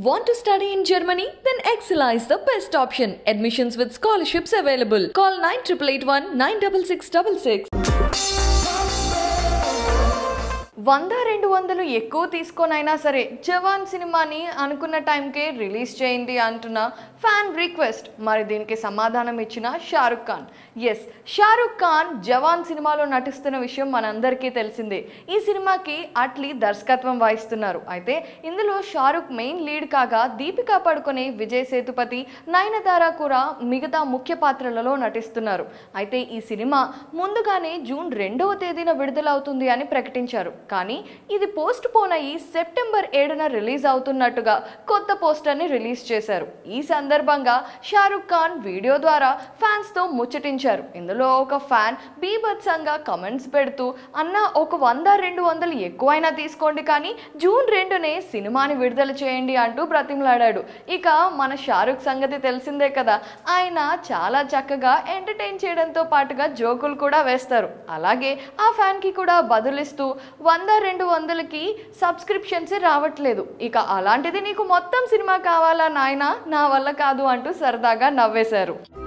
Want to study in Germany? Then Excella is the best option. Admissions with scholarships available. Call 9881 96666. వంద రెండు వందలు ఎక్కువ తీసుకొనైనా సరే జవాన్ సినిమాని అనుకున్న టైంకే రిలీజ్ చేయండి అంటున్న ఫ్యాన్ రిక్వెస్ట్ మరి దీనికి సమాధానం ఇచ్చిన షారుఖ్ ఖాన్ ఎస్ షారుఖ్ ఖాన్ జవాన్ సినిమాలో నటిస్తున్న విషయం మనందరికీ తెలిసిందే ఈ సినిమాకి అట్లీ దర్శకత్వం వహిస్తున్నారు అయితే ఇందులో షారుఖ్ మెయిన్ లీడ్ కాగా దీపికా పడుకొనే విజయ్ సేతుపతి నయనతార కూడా మిగతా ముఖ్య పాత్రలలో నటిస్తున్నారు అయితే ఈ సినిమా ముందుగానే జూన్ రెండవ తేదీన విడుదలవుతుంది అని ప్రకటించారు కానీ ఇది పోస్ట్ పోన్ అయ్యి సెప్టెంబర్ ఏడున రిలీజ్ అవుతున్నట్టుగా కొత్త పోస్టర్ని రిలీజ్ చేశారు ఈ సందర్భంగా షారుఖ్ ఖాన్ వీడియో ద్వారా ఫ్యాన్స్తో ముచ్చటించారు ఇందులో ఒక ఫ్యాన్ బీభత్సంగా కమెంట్స్ పెడుతూ అన్న ఒక వంద రెండు వందలు ఎక్కువైనా తీసుకోండి కానీ జూన్ రెండునే సినిమాని విడుదల చేయండి అంటూ బ్రతిమలాడాడు ఇక మన షారుఖ్ సంగతి తెలిసిందే కదా ఆయన చాలా చక్కగా ఎంటర్టైన్ చేయడంతో పాటుగా జోకులు కూడా వేస్తారు అలాగే ఆ ఫ్యాన్కి కూడా బదులిస్తూ వంద రెండు వందలకి సబ్స్క్రిప్షన్స్ రావట్లేదు ఇక అలాంటిది నీకు మొత్తం సినిమా కావాలా నాయనా నా వల్ల కాదు అంటూ సరదాగా నవ్వేశారు